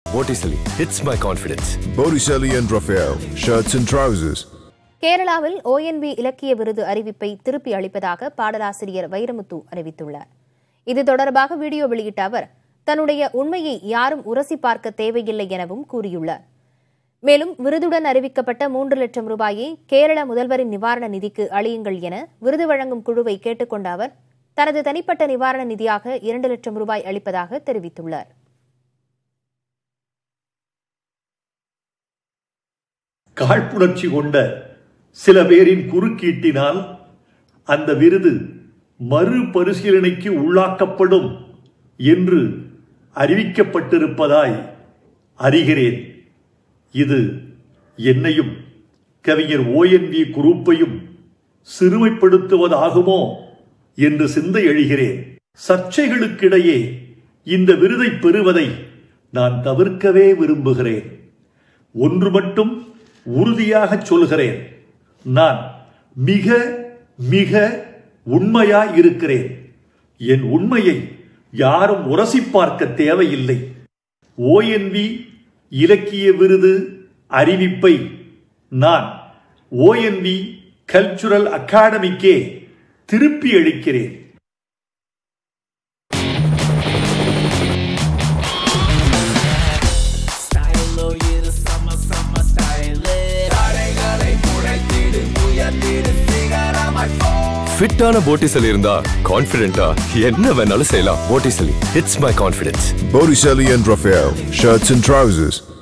Botticelli hits my confidence. Botticelli and Raphael, shirts and trousers. கேரளாவில் ஓஎன்பி இலக்கிய விருது அறிவிப்பை திருப்பி அளிப்பதாக பாடலாசிரியர் வைரமுத்து அறிவித்துள்ளார் இது தொடர்பாக வீடியோ வெளியிட்ட அவர் தன்னுடைய உண்மையை யாரும் உரசி பார்க்க தேவையில்லை எனவும் கூறியுள்ளார் மேலும் விருதுடன் அறிவிக்கப்பட்ட மூன்று லட்சம் ரூபாயை கேரள முதல்வரின் நிவாரண நிதிக்கு அளியுங்கள் என விருது வழங்கும் குழுவை கேட்டுக்கொண்ட அவர் தனது தனிப்பட்ட நிவாரண நிதியாக இரண்டு லட்சம் ரூபாய் அளிப்பதாக தெரிவித்துள்ளார் காழ்ப்புணர்ச்சி கொண்ட சில பேரின் குறுக்கீட்டினால் அந்த விருது மறுபரிசீலனைக்கு உள்ளாக்கப்படும் என்று அறிவிக்கப்பட்டிருப்பதாய் அறிகிறேன் இது என்னையும் கவிஞர் ஓஎன்வி குரூப்பையும் சிறுமைப்படுத்துவதாகுமோ என்று சிந்தை எழுகிறேன் சர்ச்சைகளுக்கிடையே இந்த விருதை பெறுவதை நான் தவிர்க்கவே விரும்புகிறேன் ஒன்று மட்டும் உறுதியாக சொல்கிறேன் நான் மிக மிக உண்மையாய் இருக்கிறேன் என் உண்மையை யாரும் உரசி பார்க்க தேவையில்லை ஓஎன்வி இலக்கிய விருது அறிவிப்பை நான் ஓஎன்வி கல்ச்சுரல் அகாடமிக்கே திருப்பி அளிக்கிறேன் ஃபிட்டான Botticelli இருந்தா கான்ஃபிடென்ட்டா என்ன வேணாலும் செய்யலாம் Botticelli hits my confidence. Botticelli and Raphael, shirts and trousers.